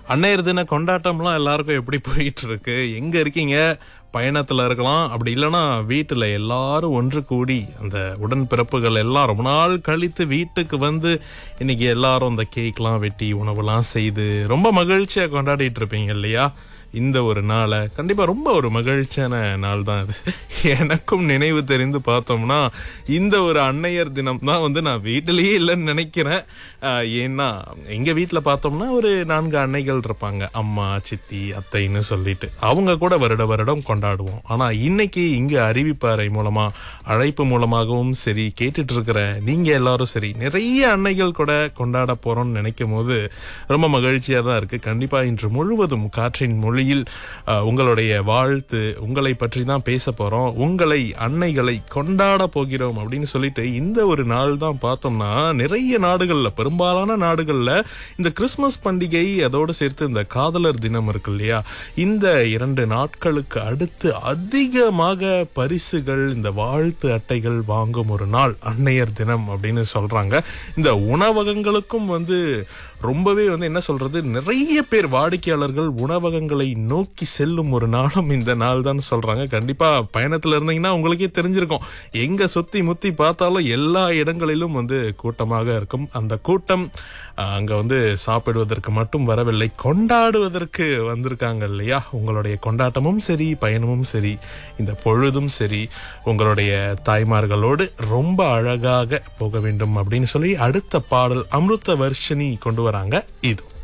அன்னையர் தின கொண்டாட்டம்லாம் எல்லாருக்கும் எப்படி போயிட்டு இருக்கு எங்க இருக்கீங்க பயணத்துல இருக்கலாம் அப்படி இல்லைன்னா வீட்டுல எல்லாரும் ஒன்று கூடி அந்த உடன்பிறப்புகள் எல்லாம் ரொம்ப நாள் கழித்து வீட்டுக்கு வந்து இன்னைக்கு எல்லாரும் அந்த கேக்லாம் வெட்டி உணவுலாம் செய்து ரொம்ப மகிழ்ச்சியா கொண்டாடிட்டு இருப்பீங்க இல்லையா இந்த ஒரு நாளை கண்டிப்பா ரொம்ப ஒரு மகிழ்ச்சியான நாள் தான் இது எனக்கும் நினைவு தெரிந்து பார்த்தோம்னா இந்த ஒரு அன்னையர் தினம் தான் வந்து நான் வீட்டிலேயே இல்லைன்னு நினைக்கிறேன் ஆஹ் ஏன்னா எங்க வீட்டில் பார்த்தோம்னா ஒரு நான்கு அன்னைகள் இருப்பாங்க அம்மா சித்தி அத்தைன்னு சொல்லிட்டு அவங்க கூட வருட வருடம் கொண்டாடுவோம் ஆனா இன்னைக்கு இங்க அறிவிப்பாறை மூலமா அழைப்பு மூலமாகவும் சரி கேட்டுட்டு இருக்கிற நீங்க எல்லாரும் சரி நிறைய அன்னைகள் கூட கொண்டாட போறோம்னு நினைக்கும் போது ரொம்ப மகிழ்ச்சியா தான் இருக்கு கண்டிப்பா இன்று முழுவதும் காற்றின் மொழியில் அஹ், உங்களுடைய வாழ்த்து உங்களை பற்றி தான் பேச போறோம் உங்களை அன்னைகளை கொண்டாட போகிறோம் அப்படின்னு சொல்லிட்டு இந்த ஒரு நாள் தான் பார்த்தோம்னா நிறைய நாடுகள்ல பெரும்பாலான நாடுகள்ல இந்த கிறிஸ்மஸ் பண்டிகை அதோடு சேர்த்து இந்த காதலர் தினம் இருக்கு இல்லையா இந்த இரண்டு நாட்களுக்கு அடுத்து அதிகமாக பரிசுகள் இந்த வாழ்த்து அட்டைகள் வாங்கும் ஒரு நாள் அன்னையர் தினம் அப்படின்னு சொல்றாங்க இந்த உணவகங்களுக்கும் வந்து ரொம்பவே வந்து என்ன சொல்றது நிறைய பேர் வாடிக்கையாளர்கள் உணவகங்களை நோக்கி செல்லும் ஒரு நாளும் இந்த நாள் தான் சொல்றாங்க கண்டிப்பா பயணத்துல இருந்தீங்கன்னா உங்களுக்கே தெரிஞ்சிருக்கும் எங்க சுத்தி முத்தி பார்த்தாலும் எல்லா இடங்களிலும் வந்து கூட்டமாக இருக்கும் அந்த கூட்டம் அஹ், அங்க வந்து சாப்பிடுவதற்கு மட்டும் வரவில்லை கொண்டாடுவதற்கு வந்திருக்காங்க இல்லையா உங்களுடைய கொண்டாட்டமும் சரி பயணமும் சரி இந்த பொழுதும் சரி உங்களுடைய தாய்மார்களோடு ரொம்ப அழகாக போக வேண்டும் அப்படின்னு சொல்லி அடுத்த பாடல் அமிர்த வர்ஷினி கொண்டு வராங்க இது